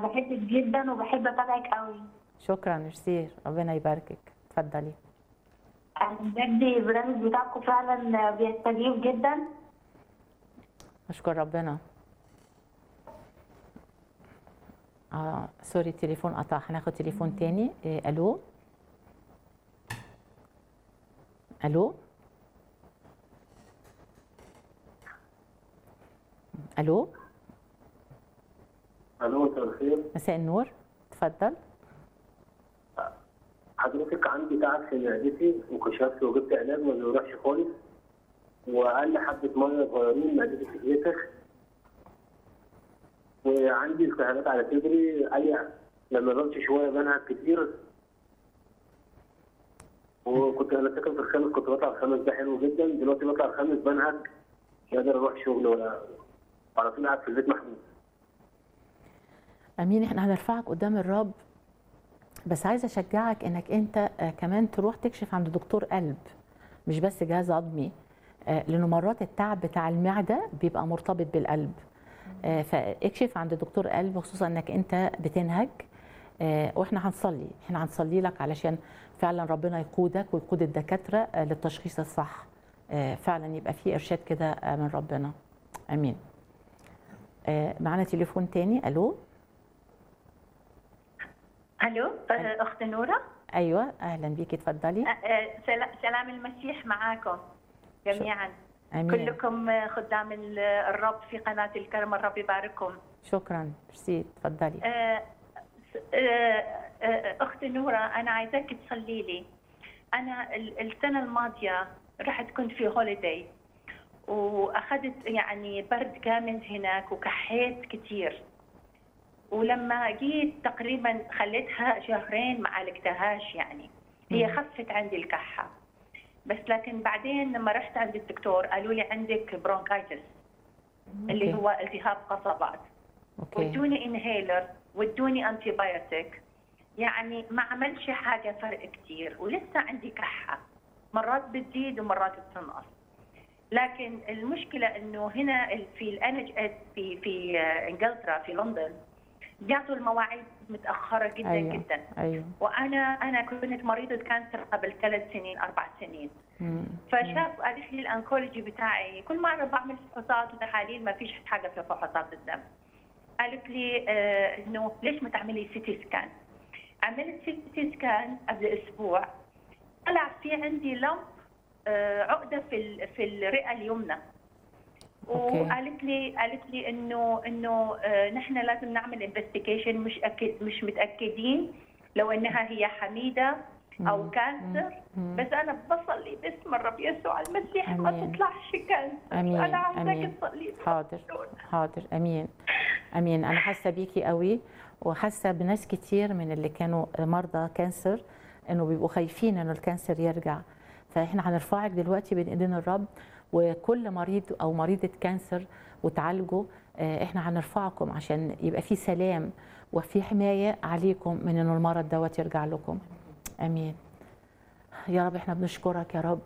بحبك جدا وبحب اتابعك قوي شكرا ميرسي ربنا يباركك اتفضلي يعني بجد البرنامج بتاعكم فعلا بيستجيب جدا اشكر ربنا اه سوري التليفون قطع هناخد تليفون تاني إيه الو الو الو الو مساء الخير مساء النور اتفضل حضرتك عندي تعب في معدتي وكشفت وجبت علاج ما بيروحش خالص واقل حبه ميه صغيرين معدتي بتتنفخ وعندي التهابات على صدري قال لما بمشي شويه بنهج كتير وكنت انا ساكن في الخامس كنت بطلع الخامس ده حلو جدا دلوقتي بطلع الخامس بنهج مش قادر اروح شغل ولا على طول قاعد في البيت محبوس امين احنا هنرفعك قدام الرب بس عايزه اشجعك انك انت آه، كمان تروح تكشف عند دكتور قلب مش بس جهاز عظمي آه، لانه مرات التعب بتاع المعده بيبقى مرتبط بالقلب آه، فاكشف عند دكتور قلب خصوصا انك انت بتنهج آه، واحنا هنصلي احنا هنصلي لك علشان فعلا ربنا يقودك ويقود الدكاتره آه، للتشخيص الصح آه، فعلا يبقى في ارشاد كده آه، من ربنا امين آه، معانا تليفون تاني الو الو آه، اخت نوره ايوه اهلا بيكي اتفضلي آه، آه، سلا- سلام المسيح معاكم جميعا امين كلكم آه، خدام ال- الرب في قناه الكرم الرب يبارككم شكرا ميرسي اتفضلي آه، س- آه، آه، اخت نوره انا عايزاك تصلي لي انا ال- السنه الماضيه رحت كنت في هوليداي واخذت يعني برد كامل هناك وكحيت كثير ولما جيت تقريبا خليتها شهرين ما عالجتهاش يعني هي مم. خفت عندي الكحه بس لكن بعدين لما رحت عند الدكتور قالوا لي عندك برونكايتس اللي أوكي. هو التهاب قصبات اوكي وادوني انهيلر وادوني انتي بايوتيك يعني ما عملش حاجه فرق كتير ولسه عندي كحه مرات بتزيد ومرات بتنقص لكن المشكله انه هنا ال- في الان اتش اس في في آه، انجلترا في لندن بيعطوا المواعيد متاخره جدا أيوة. جدا ايوه وانا انا كنت مريضه كانسر قبل ثلاث سنين اربع سنين مم. فشاف قالت لي الانكولوجي بتاعي كل مره بعمل فحوصات وتحاليل ما فيش حاجه في فحوصات الدم قالت لي آه انه ليش ما تعملي سيتي سكان عملت سيتي سكان قبل اسبوع طلع في عندي لمب آه عقده في ال- في الرئه اليمنى أوكي. وقالت لي قالت لي انه انه آه نحن لازم نعمل انفستيجيشن مش أكيد مش متاكدين لو انها هي حميده او مم. كانسر مم. بس انا بصلي باسم الرب يسوع المسيح ما آمين. تطلعش كانسر آمين. انا عايزاك آمين. تصلي لي. حاضر حاضر امين امين انا حاسه بيكي قوي وحاسه بناس كتير من اللي كانوا مرضى كانسر انه بيبقوا خايفين انه الكانسر يرجع فاحنا هنرفعك دلوقتي بين ايدين الرب وكل مريض او مريضه كانسر وتعالجوا آه، احنا هنرفعكم عشان يبقى في سلام وفي حمايه عليكم من انه المرض دوت يرجع لكم امين يا رب احنا بنشكرك يا رب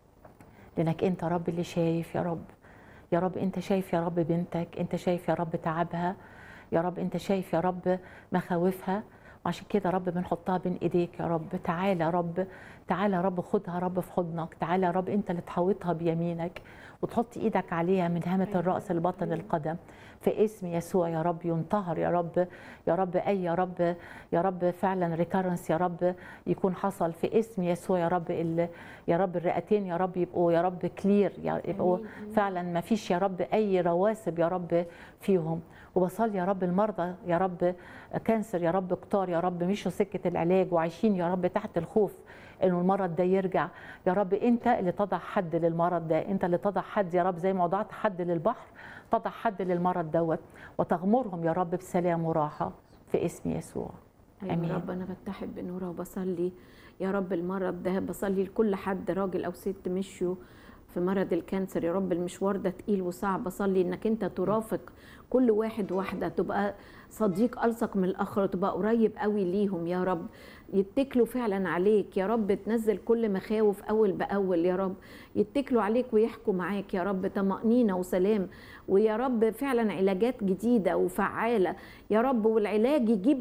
لانك انت رب اللي شايف يا رب يا رب انت شايف يا رب بنتك انت شايف يا رب تعبها يا رب انت شايف يا رب مخاوفها وعشان كده يا رب بنحطها بين ايديك يا رب تعالى يا رب تعالى يا رب خدها يا رب في حضنك تعالى يا رب انت اللي تحوطها بيمينك وتحط ايدك عليها من هامة الرأس لبطن القدم في اسم يسوع يا رب ينطهر يا رب يا رب اي يا رب يا رب فعلا ريكارنس يا رب يكون حصل في اسم يسوع يا رب ال- يا رب الرئتين يا رب يبقوا يا رب كلير يبقوا فعلا ما فيش يا رب اي رواسب يا رب فيهم وبصلي يا رب المرضى يا رب كانسر يا رب كتار يا رب مشوا سكه العلاج وعايشين يا رب تحت الخوف انه المرض ده يرجع يا رب انت اللي تضع حد للمرض ده انت اللي تضع حد يا رب زي ما وضعت حد للبحر تضع حد للمرض دوت وتغمرهم يا رب بسلام وراحه في اسم يسوع أيوة آمين. يا رب أنا بتحد بنورة وبصلي يا رب المرض ده بصلي لكل حد راجل أو ست مشوا في مرض الكانسر يا رب المشوار ده تقيل وصعب اصلي انك انت ترافق كل واحد واحده تبقى صديق الصق من الاخر تبقى قريب قوي ليهم يا رب يتكلوا فعلا عليك يا رب تنزل كل مخاوف اول باول يا رب يتكلوا عليك ويحكوا معاك يا رب طمأنينة وسلام ويا رب فعلا علاجات جديدة وفعالة يا رب والعلاج يجيب